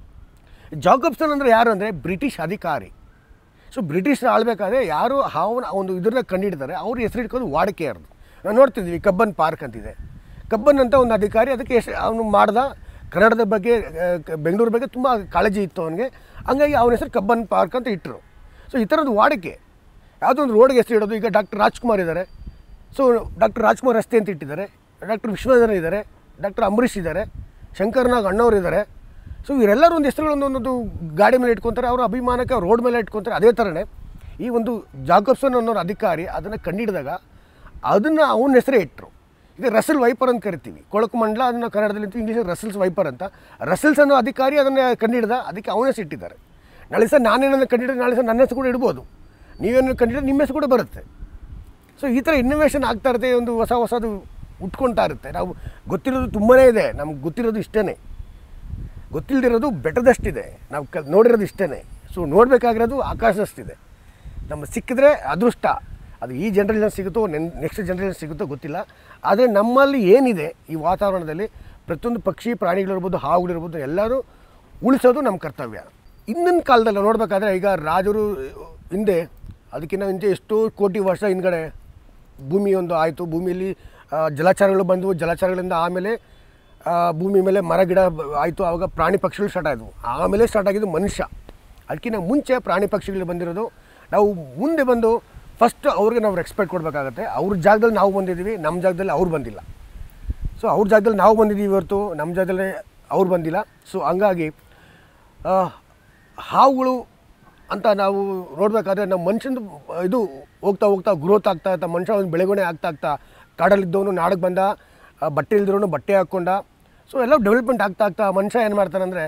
ಜಾಕಬ್ಸನ್ ಅಂದರೆ ಯಾರು ಅಂದರೆ ಬ್ರಿಟಿಷ್ ಅಧಿಕಾರಿ ಸೊ ಬ್ರಿಟಿಷ್ ಆಳ್ಬೇಕಾದ್ರೆ ಯಾರು ಹಾವನ್ನ ಒಂದು ಇದನ್ನ ಕಂಡಿಡ್ತಾರೆ ಅವ್ರ ಹೆಸರು ಇಟ್ಕೊಂಡು ವಾಡಿಕೆ ಅವ್ರದ್ದು ನಾವು ನೋಡ್ತಿದ್ವಿ ಕಬ್ಬನ್ ಪಾರ್ಕ್ ಅಂತಿದೆ ಕಬ್ಬನ್ ಅಂತ ಒಂದು ಅಧಿಕಾರಿ ಅದಕ್ಕೆ ಎಷ್ಟು ಅವನು ಮಾಡ್ದ ಕನ್ನಡದ ಬಗ್ಗೆ ಆ, ಕ- ಬೆಂಗಳೂರು ಬಗ್ಗೆ ತುಂಬ ಕಾಳಜಿ ಇತ್ತು ಅವನಿಗೆ ಹಂಗಾಗಿ ಅವನ ಹೆಸರು ಕಬ್ಬನ್ ಪಾರ್ಕ್ ಅಂತ ಇಟ್ಟರು ಸೊ ಈ ಥರದ್ದು ವಾಡಿಕೆ ಯಾವುದೋ ಒಂದು ರೋಡ್ಗೆ ಹೆಸರು ಇಡೋದು ಈಗ ಡಾಕ್ಟರ್ ರಾಜ್ಕುಮಾರ್ ಇದ್ದಾರೆ ಸೊ ಡಾಕ್ಟರ್ ರಾಜ್ಕುಮಾರ್ ರಸ್ತೆ ಅಂತ ಇಟ್ಟಿದ್ದಾರೆ ಡಾಕ್ಟರ್ ವಿಶ್ವನಾಥನ್ ಇದ್ದಾರೆ ಡಾಕ್ಟರ್ ಅಂಬರೀಷ್ ಇದ್ದಾರೆ ಶಂಕರ್ನಾಗ್ ಅಣ್ಣವ್ರು ಇದ್ದಾರೆ ಸೊ ಇವರೆಲ್ಲರೂ ಒಂದು ಹೆಸರುಗಳು ಒಂದೊಂದು ಗಾಡಿ ಮೇಲೆ ಇಟ್ಕೊತಾರೆ ಅವರ ಅಭಿಮಾನಕ್ಕೆ ರೋಡ್ ಮೇಲೆ ಇಟ್ಕೊತಾರೆ ಅದೇ ಥರನೇ ಈ ಒಂದು ಜಾಕಬ್ಸನ್ ಅನ್ನೋರು ಅಧಿಕಾರಿ ಅದನ್ನು ಕಂಡಿಡಿದಾಗ ಅದನ್ನು ಅವನ ಹೆಸರೇ ಇಟ್ಟರು ಈಗ ರಸಲ್ ವೈಪರ್ ಅಂತ ಕರಿತೀವಿ ಕೊಳಕು ಮಂಡಲ ಅದನ್ನು ಕನ್ನಡದಲ್ಲಿ ಇಂಗ್ಲೀಷಲ್ಲಿ ರಸಲ್ಸ್ ವೈಪರ್ ಅಂತ ರಸಲ್ಸ್ ಅನ್ನೋ ಅಧಿಕಾರಿ ಅದನ್ನು ಕಂಡಿಡ್ದ ಅದಕ್ಕೆ ಅವನ ಹೆಸರು ಇಟ್ಟಿದ್ದಾರೆ ನಾಳೆ ಸಹ ನಾನೇನನ್ನು ಕಂಡಿಡಿದ್ರೆ ನಾಳೆ ಸಹ ನನ್ನ ಹೆಸರು ಕೂಡ ಇಡ್ಬೋದು ನೀವೇನು ಕಂಡಿಡಿದ್ರೆ ನಿಮ್ಮ ಹೆಸರು ಕೂಡ ಬರುತ್ತೆ ಸೊ ಈ ಥರ ಇನ್ನೋವೇಷನ್ ಆಗ್ತಾ ಇರುತ್ತೆ ಒಂದು ಹೊಸ ಹೊಸದು ಉಟ್ಕೊಳ್ತಾ ಇರುತ್ತೆ ನಾವು ಗೊತ್ತಿರೋದು ತುಂಬಾ ಇದೆ ನಮ್ಗೆ ಗೊತ್ತಿರೋದು ಇಷ್ಟೇ ಗೊತ್ತಿಲ್ಲದಿರೋದು ಬೆಟ್ಟದಷ್ಟಿದೆ ನಾವು ಕ ನೋಡಿರೋದು ಇಷ್ಟೇ ಸೊ ನೋಡಬೇಕಾಗಿರೋದು ಆಕಾಶದಷ್ಟಿದೆ ನಮ್ಮ ಸಿಕ್ಕಿದ್ರೆ ಅದೃಷ್ಟ ಅದು ಈ ಜನ್ರೇಷನ್ ಸಿಗುತ್ತೋ ನೆನ್ ನೆಕ್ಸ್ಟ್ ಜನ್ರೇಷನ್ ಸಿಗುತ್ತೋ ಗೊತ್ತಿಲ್ಲ ಆದರೆ ನಮ್ಮಲ್ಲಿ ಏನಿದೆ ಈ ವಾತಾವರಣದಲ್ಲಿ ಪ್ರತಿಯೊಂದು ಪಕ್ಷಿ ಪ್ರಾಣಿಗಳಿರ್ಬೋದು ಹಾವುಗಳಿರ್ಬೋದು ಎಲ್ಲರೂ ಉಳಿಸೋದು ನಮ್ಮ ಕರ್ತವ್ಯ ಇಂದಿನ ಕಾಲದಲ್ಲಿ ನೋಡಬೇಕಾದ್ರೆ ಈಗ ರಾಜರು ಹಿಂದೆ ಅದಕ್ಕಿಂತ ಮುಂಚೆ ಎಷ್ಟೋ ಕೋಟಿ ವರ್ಷ ಹಿಂದ್ಗಡೆ ಭೂಮಿ ಒಂದು ಆಯಿತು ಭೂಮಿಯಲ್ಲಿ ಆ, ಜಲಾಚಾರಗಳು ಬಂದವು ಜಲಾಚಾರಗಳಿಂದ ಆಮೇಲೆ ಆ, ಭೂಮಿ ಮೇಲೆ ಮರ ಗಿಡ ಆಯಿತು ಆವಾಗ ಪ್ರಾಣಿ ಪಕ್ಷಿಗಳು ಸ್ಟಾರ್ಟ್ ಆದವು ಆಮೇಲೆ ಸ್ಟಾರ್ಟ್ ಆಗಿದ್ದು ಮನುಷ್ಯ ಅದಕ್ಕಿಂತ ಮುಂಚೆ ಪ್ರಾಣಿ ಪಕ್ಷಿಗಳು ಬಂದಿರೋದು ನಾವು ಮುಂದೆ ಬಂದು ಫಸ್ಟ್ ಅವ್ರಿಗೆ ನಾವು ರೆಸ್ಪೆಕ್ಟ್ ಕೊಡಬೇಕಾಗತ್ತೆ ಅವ್ರ ಜಾಗದಲ್ಲಿ ನಾವು ಬಂದಿದ್ದೀವಿ ನಮ್ಮ ಜಾಗದಲ್ಲಿ ಅವ್ರು ಬಂದಿಲ್ಲ ಸೊ ಅವ್ರ ಜಾಗದಲ್ಲಿ ನಾವು ಬಂದಿದ್ದೀವಿ ಹೊರತು ನಮ್ಮ ಜಾಗದಲ್ಲಿ ಅವ್ರು ಬಂದಿಲ್ಲ ಸೊ ಹಂಗಾಗಿ ಆ, ಹಾವುಗಳು ಅಂತ ನಾವು ನೋಡಬೇಕಾದ್ರೆ ನಮ್ಮ ಮನುಷ್ಯಂದು ಇದು ಹೋಗ್ತಾ ಹೋಗ್ತಾ ಗ್ರೋತ್ ಆಗ್ತಾ ಆಗ್ತಾ ಮನುಷ್ಯ ಒಂದು ಬೆಳವಣಿಗೆ ಆಗ್ತಾ ಆಗ್ತಾ ಕಾಡಲ್ಲಿದ್ದವನು ನಾಡಕ್ಕೆ ಬಂದ ಆ, ಬಟ್ಟೆ ಇಲ್ದಿರೋನು ಬಟ್ಟೆ ಹಾಕ್ಕೊಂಡ ಸೊ ಎಲ್ಲ ಡೆವಲಪ್ಮೆಂಟ್ ಆಗ್ತಾ ಆಗ್ತಾ ಮನುಷ್ಯ ಏನು ಮಾಡ್ತಾನಂದರೆ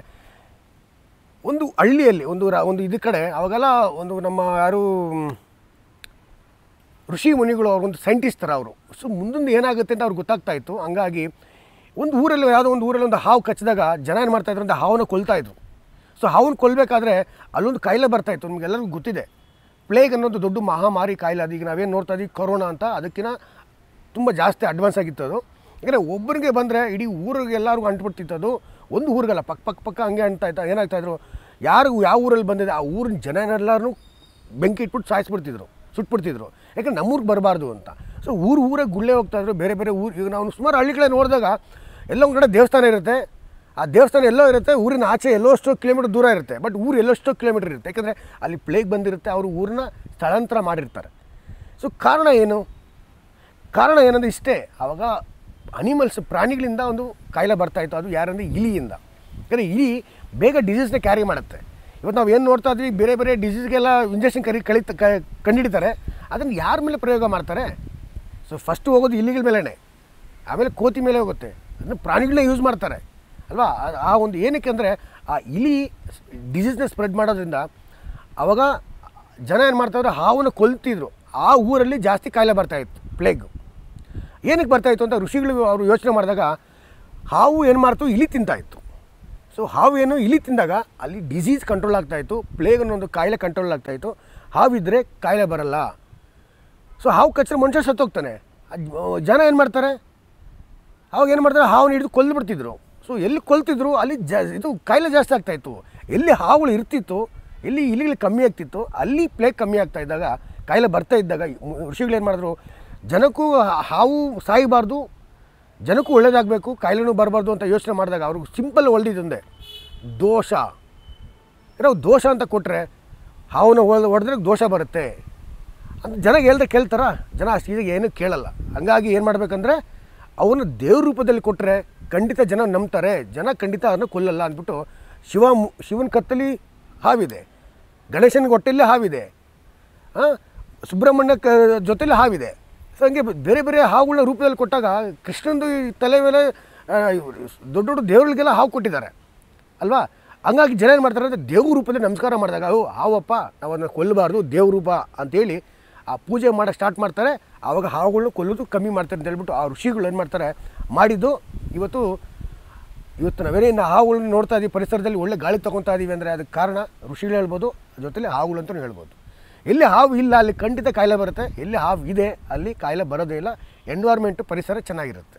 ಒಂದು ಹಳ್ಳಿಯಲ್ಲಿ ಒಂದು ರ ಒಂದು ಇದು ಕಡೆ ಅವಾಗೆಲ್ಲ ಒಂದು ನಮ್ಮ ಯಾರು ಮ್, ಋಷಿ ಮುನಿಗಳು ಅವ್ರೊಂದು ಸೈಂಟಿಸ್ಟ್ ಥರ ಅವರು ಸೊ ಮುಂದೊಂದು ಏನಾಗುತ್ತೆ ಅಂತ ಅವ್ರಿಗೆ ಗೊತ್ತಾಗ್ತಾ ಇತ್ತು ಹಂಗಾಗಿ ಒಂದು ಊರಲ್ಲಿ ಯಾವುದೋ ಒಂದು ಊರಲ್ಲಿ ಒಂದು ಹಾವು ಕಚ್ಚಿದಾಗ ಜನ ಏನು ಮಾಡ್ತಾಯಿದ್ರು ಅಂತ ಹಾವನ್ನ ಕೊಲ್ತಾ ಇದ್ರು ಸೊ ಹಾವನ್ನ ಕೊಲ್ಲಬೇಕಾದ್ರೆ ಅಲ್ಲೊಂದು ಕಾಯಿಲೆ ಬರ್ತಾಯಿತ್ತು ನಿಮಗೆಲ್ಲರಿಗೂ ಗೊತ್ತಿದೆ ಪ್ಲೇಗ್ ಅನ್ನೋದು ದೊಡ್ಡ ಮಹಾಮಾರಿ ಕಾಯಿಲೆ ಅದು ಈಗ ನಾವೇನು ನೋಡ್ತಾ ಇದ್ದೀವಿ ಕೊರೋನಾ ಅಂತ ಅದಕ್ಕಿಂತ ತುಂಬ ಜಾಸ್ತಿ ಅಡ್ವಾನ್ಸ್ ಆಗಿತ್ತು ಅದು ಯಾಕಂದರೆ ಒಬ್ಬರಿಗೆ ಬಂದರೆ ಇಡೀ ಊರಿಗೆ ಎಲ್ಲರಿಗೂ ಅಂಟ್ಬಿಡ್ತಿತ್ತು ಅದು ಒಂದು ಊರಿಗಲ್ಲ ಪಕ್ಕ ಪಕ್ಕ ಪಕ್ಕ ಹಂಗೆ ಅಂಟ್ತಾ ಇತ್ತು ಏನಾಗ್ತಾಯಿದ್ರು ಯಾರು ಯಾವ ಊರಲ್ಲಿ ಬಂದಿದೆ ಆ ಊರಿನ ಜನರೆಲ್ಲರೂ ಬೆಂಕಿ ಇಟ್ಬಿಟ್ಟು ಸಾಯಿಸ್ಬಿಡ್ತಿದ್ರು ಸುಟ್ಬಿಡ್ತಿದ್ರು ಯಾಕಂದ್ರೆ ನಮ್ಮೂರಿಗೆ ಬರಬಾರ್ದು ಅಂತ ಸೊ ಊರು ಊರಾಗ ಗುಳ್ಳೆ ಹೋಗ್ತಾಯಿದ್ರು ಬೇರೆ ಬೇರೆ ಊರು ಈಗ ನಾವು ಸುಮಾರು ಹಳ್ಳಿಗಳೇ ನೋಡಿದಾಗ ಎಲ್ಲ ಒಂದು ಕಡೆ ದೇವಸ್ಥಾನ ಇರುತ್ತೆ ಆ ದೇವಸ್ಥಾನ ಎಲ್ಲೋ ಇರುತ್ತೆ ಊರಿನ ಆಚೆ ಎಲ್ಲೋ ಎಷ್ಟೋ ಕಿಲೋಮೀಟರ್ ದೂರ ಇರುತ್ತೆ ಬಟ್ ಊರು ಎಲ್ಲೆಷ್ಟೋ ಕಿಲೋಮೀಟರ್ ಇರುತ್ತೆ ಯಾಕಂದರೆ ಅಲ್ಲಿ ಪ್ಲೇಗ್ ಬಂದಿರುತ್ತೆ ಅವರು ಊರನ್ನ ಸ್ಥಳಾಂತರ ಮಾಡಿರ್ತಾರೆ ಸೊ ಕಾರಣ ಏನು ಕಾರಣ ಏನಂದರೆ ಇಷ್ಟೇ ಆವಾಗ ಅನಿಮಲ್ಸ್ ಪ್ರಾಣಿಗಳಿಂದ ಒಂದು ಕಾಯಿಲೆ ಬರ್ತಾಯಿತ್ತು ಅದು ಯಾರಂದರೆ ಇಲಿಯಿಂದ ಯಾಕಂದರೆ ಇಲಿ ಬೇಗ ಡಿಸೀಸ್ನ ಕ್ಯಾರಿ ಮಾಡುತ್ತೆ ಇವತ್ತು ನಾವು ಏನು ನೋಡ್ತಾ ಇದ್ವಿ ಬೇರೆ ಬೇರೆ ಡಿಸೀಸ್ಗೆಲ್ಲ ಇಂಜೆಕ್ಷನ್ ಕರಿ ಕಳಿತ ಕ ಕಂಡಿಡಿತಾರೆ ಅದನ್ನು ಯಾರ ಮೇಲೆ ಪ್ರಯೋಗ ಮಾಡ್ತಾರೆ ಸೊ ಫಸ್ಟು ಹೋಗೋದು ಇಲಿಗಳ ಮೇಲೇ ಆಮೇಲೆ ಕೋತಿ ಮೇಲೆ ಹೋಗುತ್ತೆ ಅದನ್ನು ಪ್ರಾಣಿಗಳನ್ನ ಯೂಸ್ ಮಾಡ್ತಾರೆ ಅಲ್ವಾ ಆ- ಆ ಒಂದು ಏನಕ್ಕೆ ಅಂದರೆ ಆ ಇಲಿ ಡಿಸೀಸ್ನ ಸ್ಪ್ರೆಡ್ ಮಾಡೋದ್ರಿಂದ ಅವಾಗ ಜನ ಏನು ಮಾಡ್ತಾಯಿದ್ರು ಹಾವನ್ನು ಕೊಲ್ತಿದ್ರು ಆ ಊರಲ್ಲಿ ಜಾಸ್ತಿ ಕಾಯಿಲೆ ಬರ್ತಾಯಿತ್ತು ಪ್ಲೇಗು ಏನಕ್ಕೆ ಬರ್ತಾಯಿತ್ತು ಅಂತ ಋಷಿಗಳು ಅವರು ಯೋಚನೆ ಮಾಡಿದಾಗ ಹಾವು ಏನು ಮಾಡ್ತು ಇಲಿ ತಿಂತಾಯಿತ್ತು ಸೊ ಹಾವು ಏನು ಇಲಿ ತಿಂದಾಗ ಅಲ್ಲಿ ಡಿಸೀಸ್ ಕಂಟ್ರೋಲ್ ಆಗ್ತಾಯಿತ್ತು ಪ್ಲೇಗ್ ಅನ್ನೋ ಒಂದು ಕಾಯಿಲೆ ಕಂಟ್ರೋಲ್ ಆಗ್ತಾಯಿತ್ತು ಹಾವಿದ್ರೆ ಕಾಯಿಲೆ ಬರಲ್ಲ ಸೊ ಹಾವು ಕಚ್ಚಿದ್ರೆ ಮನುಷ್ಯ ಸತ್ತೋಗ್ತಾನೆ ಅದ್- ಜನ ಏನು ಮಾಡ್ತಾರೆ ಅವಾಗ ಏನು ಮಾಡ್ತಾರೆ ಹಾವನ್ನ ಹಿಡಿದು ಕೊಲ್ದು ಬಿಡ್ತಿದ್ರು ಸೊ ಎಲ್ಲಿ ಕೊಲ್ತಿದ್ರು ಅಲ್ಲಿ ಜಾ ಇದು ಕಾಯಿಲೆ ಜಾಸ್ತಿ ಆಗ್ತಾಯಿತ್ತು ಎಲ್ಲಿ ಹಾವುಗಳು ಇರ್ತಿತ್ತು ಎಲ್ಲಿ ಇಲಿಗಳು ಕಮ್ಮಿ ಆಗ್ತಿತ್ತು ಅಲ್ಲಿ ಪ್ಲೇಗ್ ಕಮ್ಮಿ ಆಗ್ತಾ ಇದ್ದಾಗ ಕಾಯಿಲೆ ಬರ್ತಾ ಇದ್ದಾಗ ಋಷಿಗಳು ಏನು ಮಾಡಿದ್ರು ಜನಕ್ಕೂ ಹಾ- ಹಾವು ಸಾಯಬಾರ್ದು ಜನಕ್ಕೂ ಒಳ್ಳೇದಾಗಬೇಕು ಕಾಯಿಲೆನೂ ಬರಬಾರ್ದು ಅಂತ ಯೋಚನೆ ಮಾಡಿದಾಗ ಅವ್ರಿಗೆ ಸಿಂಪಲ್ ಒಳ್ದಿದ್ದೊಂದೇ ದೋಷ ಏನೋ ದೋಷ ಅಂತ ಕೊಟ್ಟರೆ ಹಾವನ್ನ ಹೊಡೆದ್ರೆ ದೋಷ ಬರುತ್ತೆ ಅಂತ ಜನ ಹೇಳ್ದೆ ಕೇಳ್ತಾರ ಜನ ಅಷ್ಟು ಈಸಿಗೆ ಏನೂ ಕೇಳಲ್ಲ ಹಂಗಾಗಿ ಏನು ಮಾಡಬೇಕಂದ್ರೆ ಅವನು ದೇವ್ರ ರೂಪದಲ್ಲಿ ಕೊಟ್ಟರೆ ಖಂಡಿತ ಜನ ನಂಬ್ತಾರೆ ಜನ ಖಂಡಿತ ಅದನ್ನು ಕೊಲ್ಲಲ್ಲ ಅಂದ್ಬಿಟ್ಟು ಶಿವ ಮು- ಶಿವನ ಕತ್ತಲಿ ಹಾವಿದೆ ಗಣೇಶನ ಹೊಟ್ಟೆಲ್ಲೇ ಹಾವಿದೆ ಹಾಂ ಸುಬ್ರಹ್ಮಣ್ಯ ಕ ಜೊತೆಲಿ ಹಾವಿದೆ ಸೊ ಹಂಗೆ ಬೇರೆ ಬೇರೆ ಹಾವುಗಳ ರೂಪದಲ್ಲಿ ಕೊಟ್ಟಾಗ ಕೃಷ್ಣಂದು ಈ ತಲೆ ಮೇಲೆ ಆ, ಇವ್ರು ದೊಡ್ಡ ದೊಡ್ಡ ದೇವರುಗಳಿಗೆಲ್ಲ ಹಾವು ಕೊಟ್ಟಿದ್ದಾರೆ ಅಲ್ವಾ ಹಂಗಾಗಿ ಜನ ಏನು ಮಾಡ್ತಾರೆ ಅಂದರೆ ದೇವ್ರ ರೂಪದಲ್ಲಿ ನಮಸ್ಕಾರ ಮಾಡಿದಾಗ ಓ ಹಾವಪ್ಪ ನಾವು ಅದನ್ನು ಕೊಲ್ಲಬಾರ್ದು ದೇವ್ರ ರೂಪ ಅಂತೇಳಿ ಆ ಪೂಜೆ ಮಾಡೋಕ್ಕೆ ಸ್ಟಾರ್ಟ್ ಮಾಡ್ತಾರೆ ಆವಾಗ ಹಾವುಗಳನ್ನ ಕೊಲ್ಲೋದು ಕಮ್ಮಿ ಮಾಡ್ತಾರೆ ಅಂತ ಹೇಳ್ಬಿಟ್ಟು ಆ ಋಷಿಗಳು ಏನು ಮಾಡ್ತಾರೆ ಮಾಡಿದ್ದು ಇವತ್ತು ಇವತ್ತು ನಾವೇನೇನು ಹಾವುಗಳನ್ನ ನೋಡ್ತಾ ಇದ್ದೀವಿ ಪರಿಸರದಲ್ಲಿ ಒಳ್ಳೆ ಗಾಳಿ ತೊಗೊತಾ ಇದ್ದೀವಿ ಅಂದರೆ ಅದಕ್ಕೆ ಕಾರಣ ಋಷಿಗಳು ಹೇಳ್ಬೋದು ಜೊತೆಲಿ ಹಾವುಗಳು ಅಂತಲೂ ಹೇಳ್ಬೋದು ಎಲ್ಲಿ ಹಾವು ಇಲ್ಲ ಅಲ್ಲಿ ಖಂಡಿತ ಕಾಯಿಲೆ ಬರುತ್ತೆ ಎಲ್ಲಿ ಹಾವು ಇದೆ ಅಲ್ಲಿ ಕಾಯಿಲೆ ಬರೋದೇ ಇಲ್ಲ ಎನ್ವೈರ್ಮೆಂಟು ಪರಿಸರ ಚೆನ್ನಾಗಿರುತ್ತೆ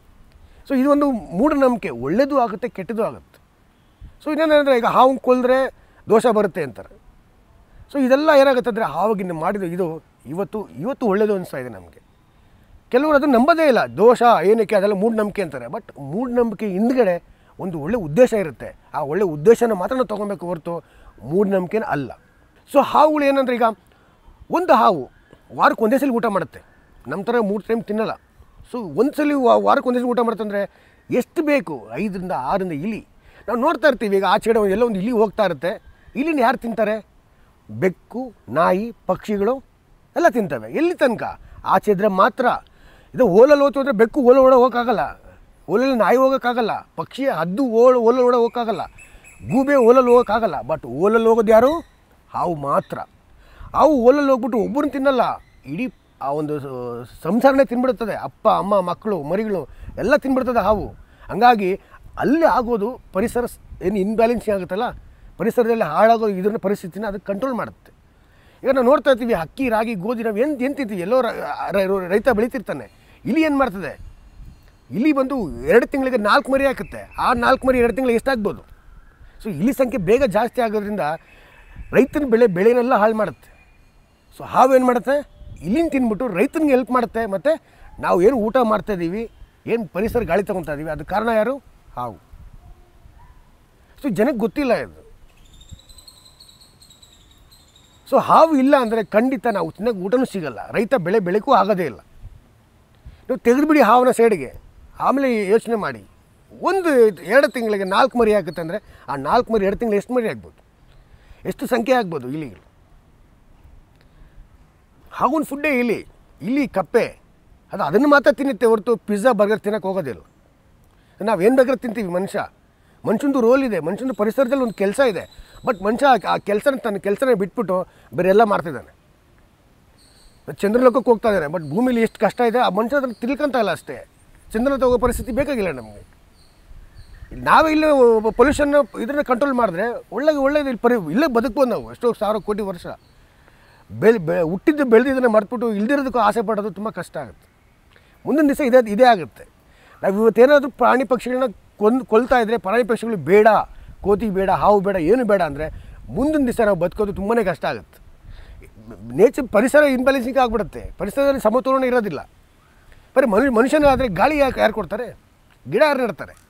ಸೊ ಇದು ಒಂದು ಮೂಢನಂಬಿಕೆ ಒಳ್ಳೆಯದು ಆಗುತ್ತೆ ಕೆಟ್ಟದ್ದು ಆಗುತ್ತೆ ಸೊ ಇನ್ನೇನಂದರೆ ಈಗ ಹಾವು ಕೊಲ್ಲಿದ್ರೆ ದೋಷ ಬರುತ್ತೆ ಅಂತಾರೆ ಸೊ ಇದೆಲ್ಲ ಏನಾಗುತ್ತೆ ಅಂದರೆ ಹಾವಾಗಿನ ಮಾಡಿದ ಇದು ಇವತ್ತು ಇವತ್ತು ಒಳ್ಳೆಯದು ಅನಿಸ್ತಾ ಇದೆ ನಮಗೆ ಕೆಲವರು ಅದನ್ನು ನಂಬೋದೇ ಇಲ್ಲ ದೋಷ ಏನಕ್ಕೆ ಅದೆಲ್ಲ ಮೂಢನಂಬಿಕೆ ಅಂತಾರೆ ಬಟ್ ಮೂಢನಂಬಿಕೆ ಹಿಂದ್ಗಡೆ ಒಂದು ಒಳ್ಳೆ ಉದ್ದೇಶ ಇರುತ್ತೆ ಆ ಒಳ್ಳೆ ಉದ್ದೇಶನ ಮಾತ್ರ ನಾವು ತೊಗೊಬೇಕು ಹೊರತು ಮೂಢನಂಬಿಕೆನ ಅಲ್ಲ ಸೊ ಹಾವುಗಳು ಏನಂದ್ರೆ ಈಗ ಒಂದು ಹಾವು ವಾರಕ್ಕೆ ಒಂದೇ ಸಲ ಊಟ ಮಾಡುತ್ತೆ ನಮ್ಮ ಥರ ಮೂರು ಟೈಮ್ ತಿನ್ನಲ್ಲ ಸೊ ಒಂದು ಸಲ ವಾ- ವಾರಕ್ಕೆ ಒಂದೇ ಸಲ ಊಟ ಮಾಡುತ್ತಂದರೆ ಎಷ್ಟು ಬೇಕು ಐದರಿಂದ ಆರರಿಂದ ಇಲಿ ನಾವು ನೋಡ್ತಾ ಇರ್ತೀವಿ ಈಗ ಆಚೆ ಕಡೆ ಎಲ್ಲೋ ಒಂದು ಇಲಿ ಹೋಗ್ತಾ ಇರುತ್ತೆ ಇಲಿನ ಯಾರು ತಿಂತಾರೆ ಬೆಕ್ಕು ನಾಯಿ ಪಕ್ಷಿಗಳು ಎಲ್ಲ ತಿಂತವೆ ಎಲ್ಲಿ ತನಕ ಆಚೆ ಇದ್ರೆ ಮಾತ್ರ ಇದು ಓಲಲ್ಲಿ ಹೋಗ್ತು ಅಂದರೆ ಬೆಕ್ಕು ಓಲ ಓಡ ಹೋಗೋಕ್ಕಾಗಲ್ಲ ಓಲಲ್ಲಿ ನಾಯಿ ಹೋಗೋಕ್ಕಾಗಲ್ಲ ಪಕ್ಷಿ ಹದ್ದು ಓಲ್ ಓಲಲ್ಲಿ ಓಡ ಹೋಗೋಕ್ಕಾಗಲ್ಲ ಗೂಬೆ ಓಲಲ್ಲಿ ಹೋಗೋಕ್ಕಾಗಲ್ಲ ಬಟ್ ಓಲಲ್ಲಿ ಹೋಗೋದು ಯಾರು ಹಾವು ಮಾತ್ರ ಹಾವು ಓಲಲ್ಲಿ ಹೋಗ್ಬಿಟ್ಟು ಒಬ್ಬರನ್ನ ತಿನ್ನಲ್ಲ ಇಡೀ ಆ ಒಂದು ಸ- ಸಂಸಾರನೇ ತಿನ್ಬಿಡುತ್ತದೆ ಅಪ್ಪ ಅಮ್ಮ ಮಕ್ಕಳು ಮರಿಗಳು ಎಲ್ಲ ತಿನ್ಬಿಡ್ತದೆ ಹಾವು ಹಂಗಾಗಿ ಅಲ್ಲಿ ಆಗೋದು ಪರಿಸರ ಸ್- ಏನು ಇನ್ಬ್ಯಾಲೆನ್ಸಿಂಗ್ ಆಗುತ್ತಲ್ಲ ಪರಿಸರದಲ್ಲಿ ಹಾಳಾಗೋ ಇದನ್ನ ಪರಿಸ್ಥಿತಿನ ಅದು ಕಂಟ್ರೋಲ್ ಮಾಡುತ್ತೆ ಈಗ ನಾವು ನೋಡ್ತಾ ಇರ್ತೀವಿ ಅಕ್ಕಿ ರಾಗಿ ಗೋಧಿ ನಾವು ಏನು ಏನು ತಿಂತೀವಿ ಎಲ್ಲೋ ರ- ರ- ರೈತ ಬೆಳೀತಿರ್ತಾನೆ ಇಲಿ ಏನು ಮಾಡ್ತದೆ ಇಲಿ ಬಂದು ಎರಡು ತಿಂಗಳಿಗೆ ನಾಲ್ಕು ಮರಿ ಹಾಕುತ್ತೆ ಆ ನಾಲ್ಕು ಮರಿ ಎರಡು ತಿಂಗಳಿಗೆ ಎಷ್ಟಾಗ್ಬೋದು ಸೊ ಇಲಿ ಸಂಖ್ಯೆ ಬೇಗ ಜಾಸ್ತಿ ಆಗೋದ್ರಿಂದ ರೈತನ ಬೆಳೆ ಬೆಳೆನೆಲ್ಲ ಹಾಳು ಮಾಡುತ್ತೆ ಸೊ ಹಾವು ಏನು ಮಾಡುತ್ತೆ ಇಲ್ಲಿನ ತಿಂದ್ಬಿಟ್ಟು ರೈತನಿಗೆ ಹೆಲ್ಪ್ ಮಾಡುತ್ತೆ ಮತ್ತು ನಾವು ಏನು ಊಟ ಮಾಡ್ತಾ ಇದ್ದೀವಿ ಏನು ಪರಿಸರ ಗಾಳಿ ತಗೊತಾ ಇದ್ದೀವಿ ಅದು ಕಾರಣ ಯಾರು ಹಾವು ಸೊ ಜನಕ್ಕೆ ಗೊತ್ತಿಲ್ಲ ಇದು ಸೊ ಹಾವು ಇಲ್ಲ ಅಂದರೆ ಖಂಡಿತ ನಾವು ತಿನ್ನೋಕೆ ಊಟನೂ ಸಿಗಲ್ಲ ರೈತ ಬೆಳೆ ಬೆಳಕು ಆಗೋದೇ ಇಲ್ಲ ನೀವು ತೆಗೆದುಬಿಡಿ ಹಾವನ್ನ ಸೈಡ್ಗೆ ಆಮೇಲೆ ಯೋಚನೆ ಮಾಡಿ ಒಂದು ಎರಡು ತಿಂಗಳಿಗೆ ನಾಲ್ಕು ಮರಿ ಹಾಕುತ್ತೆ ಅಂದರೆ ಆ ನಾಲ್ಕು ಮರಿ ಎರಡು ತಿಂಗಳು ಎಷ್ಟು ಮರಿ ಆಗ್ಬೋದು ಎಷ್ಟು ಸಂಖ್ಯೆ ಆಗ್ಬೋದು ಇಲಿಗಳು ಹಾವನ್ ಫುಡ್ಡೇ ಇಲಿ ಇಲಿ ಕಪ್ಪೆ ಅದು ಅದನ್ನು ಮಾತ್ರ ತಿನ್ನುತ್ತೆ ಹೊರತು ಪಿಜ್ಜಾ ಬರ್ಗರ್ ತಿನ್ನೋಕೆ ಹೋಗೋದಿಲ್ಲ ನಾವೇನು ಬೇಕಾದ್ರೆ ತಿಂತೀವಿ ಮನುಷ್ಯ ಮನುಷ್ಯಂದು ರೋಲ್ ಇದೆ ಮನುಷ್ಯಂದು ಪರಿಸರದಲ್ಲಿ ಒಂದು ಕೆಲಸ ಇದೆ ಬಟ್ ಮನುಷ್ಯ ಆ- ಆ ಕೆಲಸನ ತನ್ನ ಕೆಲಸನ ಬಿಟ್ಬಿಟ್ಟು ಬೇರೆ ಎಲ್ಲ ಮಾಡ್ತಿದ್ದಾನೆ ಚಂದ್ರಲೋಕಕ್ಕೆ ಹೋಗ್ತಾ ಇದ್ದಾರೆ ಬಟ್ ಭೂಮಿಲಿ ಎಷ್ಟು ಕಷ್ಟ ಇದೆ ಆ ಮನುಷ್ಯ ಅದನ್ನು ತಿಳ್ಕೊಂತ ಇಲ್ಲ ಅಷ್ಟೇ ಚಂದ್ರನ ಹೋಗೋ ಪರಿಸ್ಥಿತಿ ಬೇಕಾಗಿಲ್ಲ ನಮಗೆ ನಾವೇ ಇಲ್ಲೇ ಪೊಲ್ಯೂಷನ್ ಇದನ್ನ ಕಂಟ್ರೋಲ್ ಮಾಡಿದ್ರೆ ಒಳ್ಳೆ ಒಳ್ಳೇದು ಇಲ್ಲಿ ಪರಿ ಇಲ್ಲೇ ಬದುಕ್ಬೋದು ನಾವು ಎಷ್ಟೋ ಸಾವಿರ ಕೋಟಿ ವರ್ಷ ಬೆಳೆ ಬೆ ಹುಟ್ಟಿದ್ದು ಬೆಳೆದಿದ್ದನ್ನು ಮರ್ತ್ಬಿಟ್ಟು ಇಲ್ದಿರೋದಕ್ಕೂ ಆಸೆ ಪಡೋದು ತುಂಬ ಕಷ್ಟ ಆಗುತ್ತೆ ಮುಂದಿನ ದಿವಸ ಇದೇ ಇದೇ ಆಗುತ್ತೆ ನಾವು ಇವತ್ತೇನಾದರೂ ಪ್ರಾಣಿ ಪಕ್ಷಿಗಳನ್ನ ಕೊಂದು ಕೊಲ್ತಾ ಇದ್ದರೆ ಪ್ರಾಣಿ ಪಕ್ಷಿಗಳು ಬೇಡ ಕೋತಿ ಬೇಡ ಹಾವು ಬೇಡ ಏನು ಬೇಡ ಅಂದರೆ ಮುಂದಿನ ದಿವಸ ನಾವು ಬದುಕೋದು ತುಂಬಾ ಕಷ್ಟ ಆಗುತ್ತೆ ನೇಚರ್ ಪರಿಸರ ಇನ್ಬ್ಯಾಲೆನ್ಸಿಂಗ್ ಆಗಿಬಿಡುತ್ತೆ ಪರಿಸರದಲ್ಲಿ ಸಮತೋಲನ ಇರೋದಿಲ್ಲ ಬರೀ ಮನು ಮನುಷ್ಯನಾದರೆ ಗಾಳಿ ಯಾಕೆ ಯಾರು ಕೊಡ್ತಾರೆ ಗಿಡ ಯಾರು ನೆಡ್ತಾರೆ